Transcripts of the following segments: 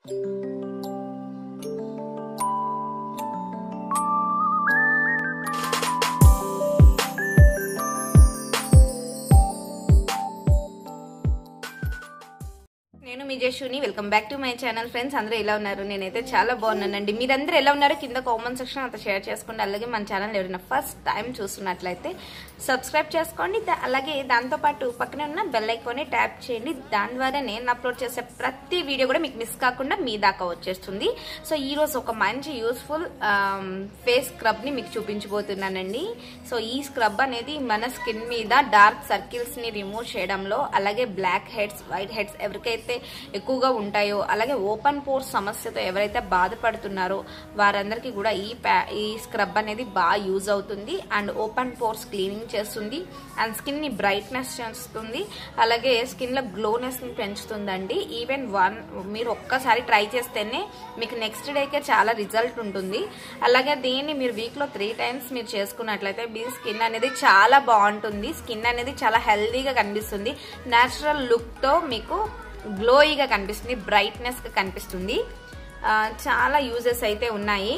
నేను మీ జషుని welcome back to my channel friends అందరూ ఎలా ఉన్నారు నేనైతే చాలా బాగున్నానండి మీరందరూ ఎలా ఉన్నారు కింద కామెంట్ సెక్షన్ అంతా షేర్ చేసుకోండి అలాగే మన ఛానల్ ఎవరైనా ఫస్ట్ టైం చూస్తున్నట్లయితే సబ్స్క్రైబ్ చేసుకోండి దా- అలాగే దాంతోపాటు పక్కనే ఉన్న బెల్ ఐకాన్ని ట్యాప్ చేయండి దాని ద్వారా నేను అప్లోడ్ చేసే ప్రతి వీడియో కూడా మీకు మిస్ కాకుండా మీ దాకా వచ్చేస్తుంది సో ఈ రోజు ఒక మంచి యూస్ఫుల్ ఫేస్ స్క్రబ్ ని మీకు చూపించబోతున్నానండి సో ఈ స్క్రబ్ అనేది మన స్కిన్ మీద డార్క్ సర్కిల్స్ ని రిమూవ్ చేయడంలో అలాగే బ్లాక్ హెడ్స్ వైట్ హెడ్స్ ఎవరికైతే ఎక్కువగా ఉంటాయో అలాగే ఓపెన్ పోర్స్ సమస్యతో ఎవరైతే బాధపడుతున్నారో వారందరికీ కూడా ఈ ప్యా ఈ స్క్రబ్ అనేది బాగా యూజ్ అవుతుంది అండ్ ఓపెన్ పోర్స్ క్లీనింగ్ చేస్తుంది అండ్ స్కిన్ ని బ్రైట్నెస్ చేస్తుంది అలాగే స్కిన్ లో గ్లోనెస్ ని పెంచుతుందండి ఈవెన్ వన్ మీరు ఒక్కసారి ట్రై చేస్తేనే మీకు నెక్స్ట్ డేకే చాలా రిజల్ట్ ఉంటుంది అలాగే దీన్ని మీరు వీక్ లో త్రీ టైమ్స్ మీరు చేసుకున్నట్లయితే మీ స్కిన్ అనేది చాలా బాగుంటుంది స్కిన్ అనేది చాలా హెల్దీగా కనిపిస్తుంది న్యాచురల్ లుక్ తో మీకు గ్లోయిగా కనిపిస్తుంది బ్రైట్నెస్ గా కనిపిస్తుంది ఆ, చాలా యూజెస్ అయితే ఉన్నాయి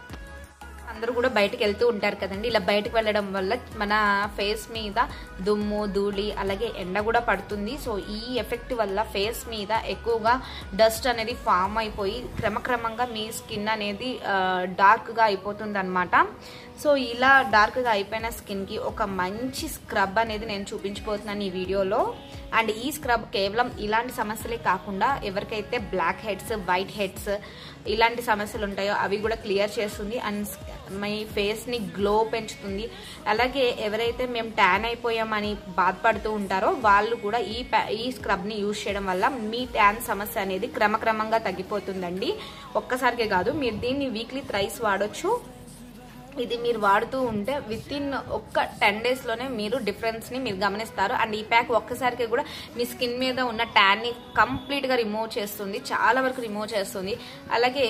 అందరూ కూడా బయటకు వెళ్తూ ఉంటారు కదండి ఇలా బయటకు వెళ్ళడం వల్ల మన ఫేస్ మీద దుమ్ము ధూళి అలాగే ఎండ కూడా పడుతుంది సో ఈ ఎఫెక్ట్ వల్ల ఫేస్ మీద ఎక్కువగా డస్ట్ అనేది ఫామ్ అయిపోయి క్రమక్రమంగా మీ స్కిన్ అనేది డార్క్గా అయిపోతుంది అనమాట సో ఇలా డార్క్గా అయిపోయిన స్కిన్కి ఒక మంచి స్క్రబ్ అనేది నేను చూపించబోతున్నాను ఈ వీడియోలో అండ్ ఈ స్క్రబ్ కేవలం ఇలాంటి సమస్యలే కాకుండా ఎవరికైతే బ్లాక్ హెడ్స్ వైట్ హెడ్స్ ఇలాంటి సమస్యలు ఉంటాయో అవి కూడా క్లియర్ చేస్తుంది అండ్ మీ ఫేస్ని గ్లో పెంచుతుంది అలాగే ఎవరైతే మేము ట్యాన్ అయిపోయామని బాధపడుతూ ఉంటారో వాళ్ళు కూడా ఈ ప్యా- ఈ స్క్రబ్ని యూజ్ చేయడం వల్ల మీ ట్యాన్ సమస్య అనేది క్రమక్రమంగా తగ్గిపోతుందండి ఒక్కసారికే కాదు మీరు దీన్ని వీక్లీ థ్రైస్ వాడొచ్చు ఇది మీరు వాడుతూ ఉంటే విత్ ఇన్ ఒక్క టెన్ డేస్లోనే మీరు డిఫరెన్స్ని మీరు గమనిస్తారు అండ్ ఈ ప్యాక్ ఒక్కసారికి కూడా మీ స్కిన్ మీద ఉన్న ట్యాన్ని కంప్లీట్గా రిమూవ్ చేస్తుంది చాలా వరకు రిమూవ్ చేస్తుంది అలాగే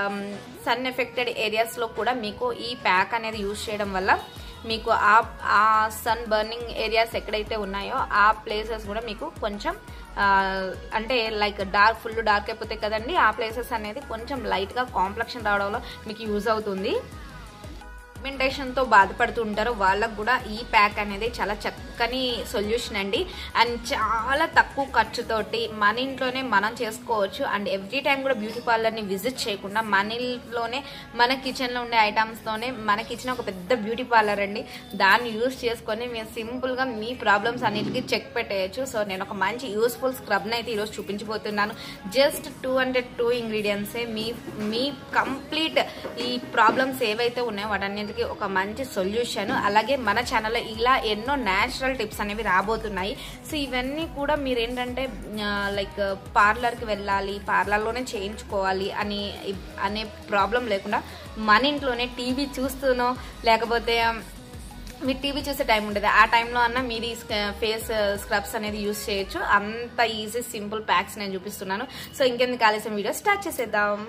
సన్ ఎఫెక్టెడ్ ఏరియాస్లో కూడా మీకు ఈ ప్యాక్ అనేది యూజ్ చేయడం వల్ల మీకు ఆ ఆ సన్ బర్నింగ్ ఏరియాస్ ఎక్కడైతే ఉన్నాయో ఆ ప్లేసెస్ కూడా మీకు కొంచెం ఆ, అంటే లైక్ డార్క్ ఫుల్ డార్క్ అయిపోతాయి కదండి ఆ ప్లేసెస్ అనేది కొంచెం లైట్గా కాంప్లెక్షన్ రావడంలో మీకు యూజ్ అవుతుంది పిగ్మెంటేషన్ తో బాధపడుతూ ఉంటారో వాళ్ళకు కూడా ఈ ప్యాక్ అనేది చాలా చక్కని సొల్యూషన్ అండి అండ్ చాలా తక్కువ ఖర్చుతోటి మన ఇంట్లోనే మనం చేసుకోవచ్చు అండ్ ఎవ్రీ టైం కూడా బ్యూటీ పార్లర్ ని విజిట్ చేయకుండా మన ఇంట్లోనే మన కిచెన్ లో ఉండే ఐటమ్స్ తోనే మన కిచెన్ ఒక పెద్ద బ్యూటీ పార్లర్ అండి దాన్ని యూస్ చేసుకొని మీరు సింపుల్ గా మీ ప్రాబ్లమ్స్ అన్నిటికీ చెక్ పెట్టేయచ్చు సో నేను ఒక మంచి యూస్ఫుల్ స్క్రబ్ అయితే ఈరోజు చూపించబోతున్నాను జస్ట్ టూ హండ్రెడ్ టూ ఇంగ్రీడియంట్సే మీ మీ కంప్లీట్ ఈ ప్రాబ్లమ్స్ ఏవైతే ఉన్నాయో వాటన్నిటికీ ఒక మంచి సొల్యూషన్ అలాగే మన ఛానల్లో ఇలా ఎన్నో న్యాచురల్ టిప్స్ అనేవి రాబోతున్నాయి సో ఇవన్నీ కూడా మీరు ఏంటంటే లైక్ పార్లర్కి వెళ్ళాలి పార్లర్లోనే చేయించుకోవాలి అని అనే ప్రాబ్లం లేకుండా మన ఇంట్లోనే టీవీ చూస్తూనో లేకపోతే మీరు టీవీ చూసే టైం ఉండదు ఆ టైంలో అన్న మీరు ఈ ఫేస్ స్క్రబ్స్ అనేది యూస్ చేయొచ్చు అంత ఈజీ సింపుల్ ప్యాక్స్ నేను చూపిస్తున్నాను సో ఇంకెందుకు ఆలస్యం వీడియో స్టార్ట్ చేసేద్దాం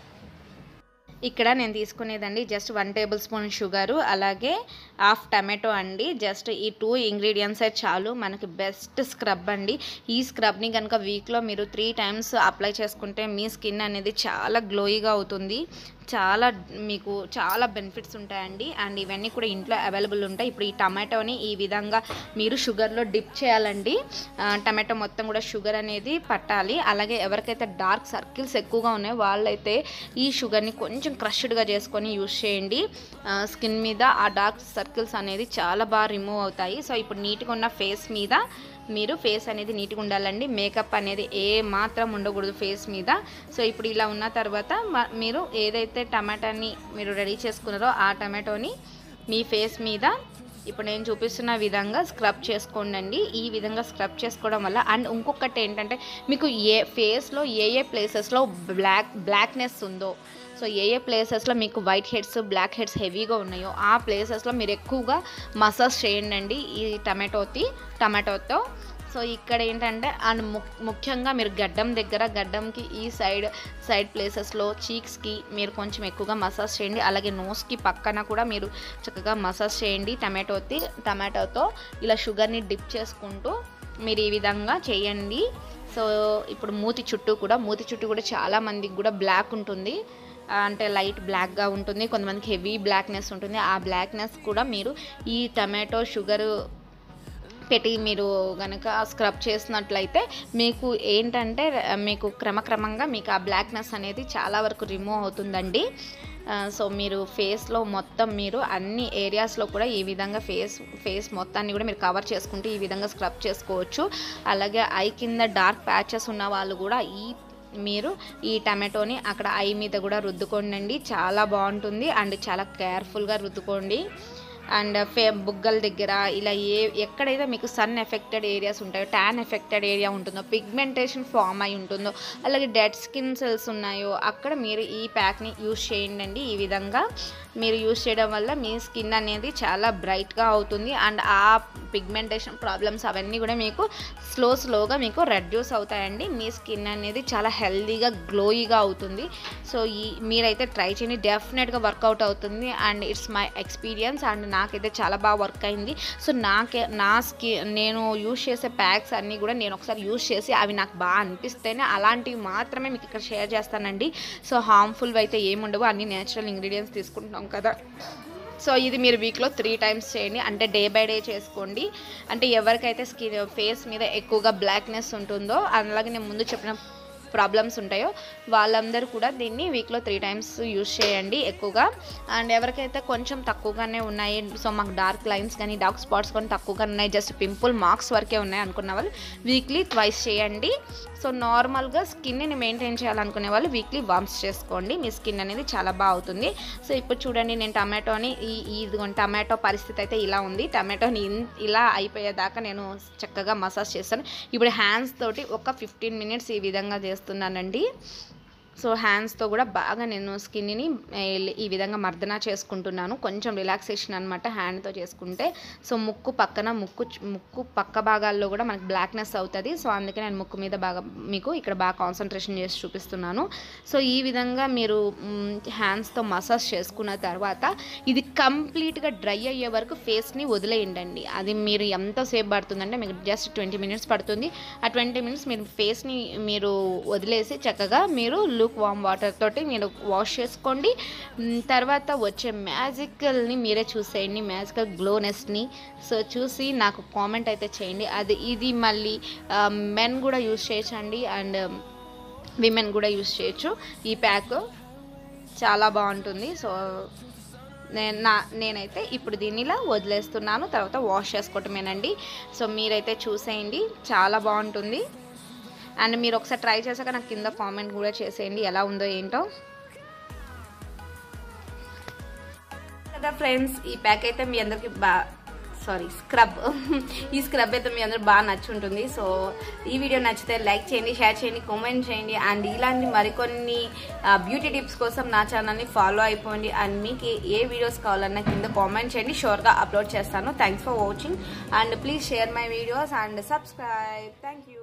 ఇక్కడ నేను తీసుకునేదండి just one tablespoon sugar అలాగే హాఫ్ టమాటో అండి జస్ట్ ఈ టూ ఇంగ్రీడియంట్స్ చాలు మనకి బెస్ట్ స్క్రబ్ అండి ఈ స్క్రబ్ని కనుక వీక్లో మీరు త్రీ టైమ్స్ అప్లై చేసుకుంటే మీ స్కిన్ అనేది చాలా గ్లోయిగా అవుతుంది చాలా మీకు చాలా బెనిఫిట్స్ ఉంటాయండి అండ్ ఇవన్నీ కూడా ఇంట్లో అవైలబుల్ ఉంటాయి ఇప్పుడు ఈ టమాటోని ఈ విధంగా మీరు షుగర్లో డిప్ చేయాలండి ఆ, టమాటో మొత్తం కూడా షుగర్ అనేది పట్టాలి అలాగే ఎవరికైతే డార్క్ సర్కిల్స్ ఎక్కువగా ఉన్నాయో వాళ్ళైతే ఈ షుగర్ని కొంచెం క్రష్డ్గా చేసుకొని యూస్ చేయండి స్కిన్ మీద ఆ డార్క్ సర్కిల్స్ అనేది చాలా బాగా రిమూవ్ అవుతాయి సో ఇప్పుడు నీట్గా ఉన్న ఫేస్ మీద మీరు ఫేస్ అనేది నీట్గా ఉండాలండి మేకప్ అనేది ఏ మాత్రం ఉండకూడదు ఫేస్ మీద సో ఇప్పుడు ఇలా ఉన్న తర్వాత మ- మీరు ఏదైతే టమాటాని మీరు రెడీ చేసుకున్నారో ఆ టమాటోని మీ ఫేస్ మీద ఇప్పుడు నేను చూపిస్తున్న విధంగా స్క్రబ్ చేసుకోండి ఈ విధంగా స్క్రబ్ చేసుకోవడం వల్ల అండ్ ఇంకొకటి ఏంటంటే మీకు ఏ ఫేస్లో ఏ ఏ ప్లేసెస్లో బ్లాక్ బ్లాక్నెస్ ఉందో సో ఏ ఏ ప్లేసెస్లో మీకు వైట్ హెడ్స్ బ్లాక్ హెడ్స్ హెవీగా ఉన్నాయో ఆ ప్లేసెస్లో మీరు ఎక్కువగా మసాజ్ చేయండి ఈ టమాటోతి టమాటోతో సో ఇక్కడ ఏంటంటే అండ్ ము- ముఖ్యంగా మీరు గడ్డం దగ్గర గడ్డంకి ఈ సైడ్ సైడ్ ప్లేసెస్లో చీక్స్కి మీరు కొంచెం ఎక్కువగా మసాజ్ చేయండి అలాగే నోస్కి పక్కన కూడా మీరు చక్కగా మసాజ్ చేయండి టమాటోతి టమాటోతో ఇలా షుగర్ని డిప్ చేసుకుంటూ మీరు ఈ విధంగా చేయండి సో సో ఇప్పుడు మూతి చుట్టూ కూడా మూతి చుట్టూ కూడా చాలా మందికి కూడా బ్లాక్ ఉంటుంది ఆ, అంటే లైట్ బ్లాక్గా ఉంటుంది కొంతమందికి హెవీ బ్లాక్నెస్ ఉంటుంది ఆ బ్లాక్నెస్ కూడా మీరు ఈ టమాటో షుగర్ పెట్టి మీరు కనుక స్క్రబ్ చేసినట్లయితే మీకు ఏంటంటే ఆ, మీకు క్రమక్రమంగా మీకు ఆ బ్లాక్నెస్ అనేది చాలా వరకు రిమూవ్ అవుతుందండి ఆ, సో మీరు ఫేస్లో మొత్తం మీరు అన్ని ఏరియాస్లో కూడా ఈ విధంగా ఫేస్ ఫేస్ మొత్తాన్ని కూడా మీరు కవర్ చేసుకుంటూ ఈ విధంగా స్క్రబ్ చేసుకోవచ్చు అలాగే ఐ కింద డార్క్ ప్యాచెస్ ఉన్న వాళ్ళు కూడా ఈ మీరు ఈ టమాటోని అక్కడ ఐ మీద కూడా రుద్దుకోండి చాలా బాగుంటుంది అండ్ చాలా కేర్ఫుల్గా రుద్దుకోండి అండ్ ఫే బుగ్గల దగ్గర ఇలా ఏ ఎక్కడైతే మీకు సన్ ఎఫెక్టెడ్ ఏరియాస్ ఉంటాయో ట్యాన్ ఎఫెక్టెడ్ ఏరియా ఉంటుందో పిగ్మెంటేషన్ ఫామ్ అయి ఉంటుందో అలాగే డెడ్ స్కిన్ సెల్స్ ఉన్నాయో అక్కడ మీరు ఈ ప్యాక్ని యూస్ చేయండి ఈ విధంగా మీరు యూస్ చేయడం వల్ల మీ స్కిన్ అనేది చాలా బ్రైట్గా అవుతుంది అండ్ ఆ పిగ్మెంటేషన్ ప్రాబ్లమ్స్ అవన్నీ కూడా మీకు స్లో స్లోగా మీకు రెడ్యూస్ అవుతాయండి మీ స్కిన్ అనేది చాలా హెల్దీగా గ్లోయిగా అవుతుంది సో ఈ మీరైతే ట్రై చేయండి డెఫినెట్గా వర్కౌట్ అవుతుంది and it's my experience and నాకైతే చాలా బాగా వర్క్ అయింది సో నాకే నా స్కిన్ నేను యూస్ చేసే ప్యాక్స్ అన్నీ కూడా నేను ఒకసారి యూస్ చేసి అవి నాకు బాగా అనిపిస్తేనే అలాంటివి మాత్రమే మీకు ఇక్కడ షేర్ చేస్తానండి సో హార్మ్ఫుల్ అయితే ఏముండవు అన్ని నేచురల్ ఇంగ్రీడియంట్స్ తీసుకుంటున్నాం కదా సో ఇది మీరు వీక్లో త్రీ టైమ్స్ చేయండి అంటే డే బై డే చేసుకోండి అంటే ఎవరికైతే స్కిన్ ఫేస్ మీద ఎక్కువగా బ్లాక్నెస్ ఉంటుందో అలాగే నేను ముందు చెప్పిన ప్రాబ్లమ్స్ ఉంటాయో వాళ్ళందరూ కూడా దీన్ని వీక్లో త్రీ టైమ్స్ యూజ్ చేయండి ఎక్కువగా అండ్ ఎవరికైతే కొంచెం తక్కువగానే ఉన్నాయి సో మాకు డార్క్ లైన్స్ కానీ డార్క్ స్పాట్స్ కానీ తక్కువగా ఉన్నాయి జస్ట్ పింపుల్ మార్క్స్ వరకే ఉన్నాయి అనుకున్న వాళ్ళు వీక్లీ ట్వైస్ చేయండి సో నార్మల్గా స్కిన్ని మెయింటైన్ చేయాలనుకునే వాళ్ళు వీక్లీ వామ్స్ చేసుకోండి మీ స్కిన్ అనేది చాలా బాగా అవుతుంది సో ఇప్పుడు చూడండి నేను టమాటోని ఈ ఈ ఇదిగోండి టమాటో పరిస్థితి అయితే ఇలా ఉంది టమాటోని ఇన్- ఇలా అయిపోయేదాకా నేను చక్కగా మసాజ్ చేస్తాను ఇప్పుడు హ్యాండ్స్ తోటి ఒక ఫిఫ్టీన్ మినిట్స్ ఈ విధంగా చేస్తున్నానండి సో హ్యాండ్స్తో కూడా బాగా నేను స్కిన్ని ఈ విధంగా మర్దన చేసుకుంటున్నాను కొంచెం రిలాక్సేషన్ అనమాట హ్యాండ్తో చేసుకుంటే సో ముక్కు పక్కన ముక్కు చు- ముక్కు పక్క భాగాల్లో కూడా మనకి బ్లాక్నెస్ అవుతుంది సో అందుకే నేను ముక్కు మీద బాగా మీకు ఇక్కడ బాగా కాన్సన్ట్రేషన్ చేసి చూపిస్తున్నాను సో ఈ విధంగా మీరు హ్యాండ్స్తో మసాజ్ చేసుకున్న తర్వాత ఇది కంప్లీట్గా డ్రై అయ్యే వరకు ఫేస్ని వదిలేయండి అది మీరు ఎంతసేపు పడుతుందంటే మీకు జస్ట్ ట్వంటీ మినిట్స్ పడుతుంది ఆ ట్వంటీ మినిట్స్ మీరు ఫేస్ని మీరు వదిలేసి చక్కగా మీరు లూక్ వామ్ వాటర్ తోటి మీరు వాష్ చేసుకోండి మ్, తర్వాత వచ్చే మ్యాజికల్ని మీరే చూసేయండి మ్యాజికల్ గ్లోనెస్ని సో చూసి నాకు కామెంట్ అయితే చేయండి అది ఇది మళ్ళీ మెన్ కూడా యూస్ చేయొచ్చండి అండ్ విమెన్ కూడా యూస్ చేయొచ్చు ఈ ప్యాక్ చాలా బాగుంటుంది సో నేను నా నేనైతే ఇప్పుడు దీన్ని ఇలా వదిలేస్తున్నాను తర్వాత వాష్ చేసుకోవటమేనండి సో మీరైతే చూసేయండి చాలా బాగుంటుంది అండ్ మీరు ఒకసారి ట్రై చేశాక నాకు కింద కామెంట్ కూడా చేసేయండి ఎలా ఉందో ఏంటో కదా ఫ్రెండ్స్ ఈ ప్యాక్ అయితే మీ అందరికి బా సారీ స్క్రబ్ ఈ స్క్రబ్ అయితే మీ అందరూ బాగా నచ్చుంటుంది సో ఈ వీడియో నచ్చితే లైక్ చేయండి షేర్ చేయండి కామెంట్ చేయండి అండ్ ఇలాంటి మరికొన్ని బ్యూటీ టిప్స్ కోసం నా ఛానల్ని ఫాలో అయిపోండి అండ్ మీకు ఏ- ఏ వీడియోస్ కావాలన్నా కింద కామెంట్ చేయండి షూర్గా అప్లోడ్ చేస్తాను thanks for watching and please share my videos and subscribe thank you